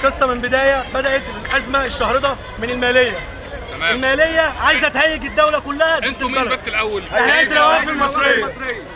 القصه من بدايه بدات الازمه الشهرده من الماليه تمام الماليه عايزه تهيج الدوله كلها ضد انتوا مين البلد. بس الاول هيئه الاوقاف المصريه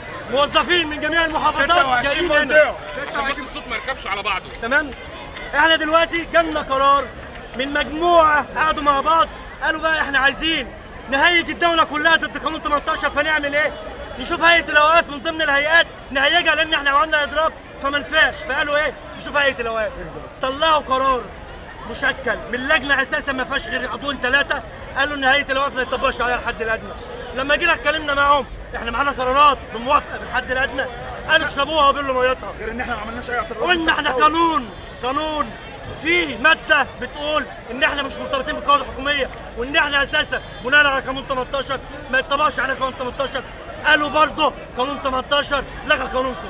موظفين من جميع المحافظات جايين هنا عشان بس الصوت ما يركبش على بعضه تمام احنا دلوقتي جالنا قرار من مجموعه قعدوا مع بعض قالوا بقى احنا عايزين نهيج الدوله كلها ضد قانون 18 فنعمل ايه؟ نشوف هيئه الاوقاف من ضمن الهيئات نهيجها لان احنا عملنا اضراب فما نفعش فقالوا ايه؟ نشوف هيئه الاوقاف طلعوا قرار مشكل من لجنه اساسا ما فيهاش غير عضوين ثلاثه قالوا ان هيئه الاوقاف ما يطبقش عليها الحد الادنى لما جينا اتكلمنا معاهم احنا معانا قرارات بموافقه بالحد الادنى قالوا اشربوها وبيلوا ميتها غير ان احنا ما عملناش اي اعتراض قلنا احنا قانون قانون فيه ماده بتقول ان احنا مش مرتبطين بالقواعد الحكوميه وان احنا اساسا بناء على قانون 18 ما يطبقش على قانون 18 قالوا برضه قانون 18 لغى قانونكم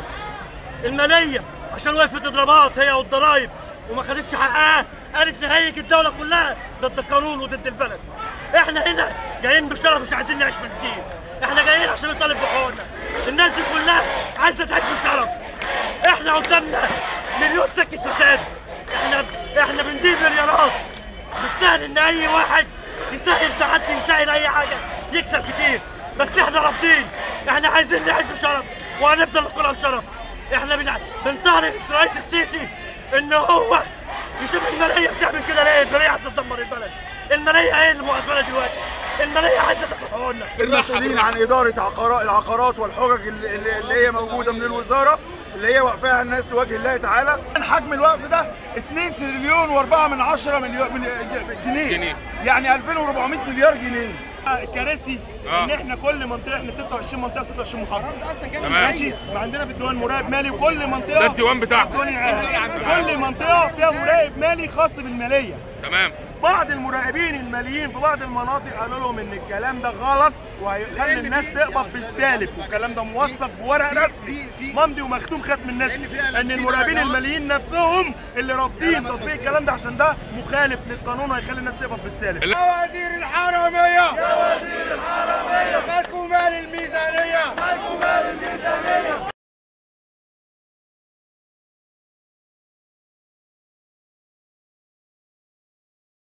الماليه عشان وقفت اضرابات هي والضرايب وما خدتش حقها قالت نهيج الدوله كلها ضد القانون وضد البلد احنا هنا جايين بشرف مش عايزين نعيش في ستيل احنا جايين عشان نطالب بحقوقنا الناس دي كلها عايزه تعيش بشرف احنا قدامنا مليون سكه فساد احنا احنا بندير مليارات مش سهل ان اي واحد يسهل تعدي يسهل اي حاجه يكسب كتير بس احنا رافضين احنا عايزين نعيش بشرف وهنفضل نقولها بشرف احنا بنع... بنطالب الرئيس السيسي ان هو يشوف الماليه بتعمل كده ليه؟ الماليه عايزه تدمر البلد الماليه هي اللي موقفانا دلوقتي الماليه عايزه تاخد حقوقنا المسؤولين عن اداره عقارات العقارات والحجج اللي, اللي اللي هي موجوده من الوزاره اللي هي واقفاها الناس لوجه الله تعالى حجم الوقف ده 2 تريليون و4 من 10 مليون من جنيه جنيه. يعني 2400 مليار جنيه الكراسي آه. ان احنا كل منطقه احنا 26 منطقه 26 محافظه تمام ماشي وعندنا في الديوان مراقب مالي وكل منطقه ده الديوان بتاعكم. الديوان العام. كل منطقه فيها مراقب مالي خاص بالماليه تمام بعض المراقبين الماليين في بعض المناطق قالوا لهم ان الكلام ده غلط وهيخلي الناس تقبض بالسالب والكلام ده موثق بورق رسمي ممضي ومختوم ختم الناس ان المراقبين الماليين نفسهم اللي رافضين تطبيق الكلام ده عشان ده مخالف للقانون وهيخلي الناس تقبض بالسالب ال- وزير الحراميه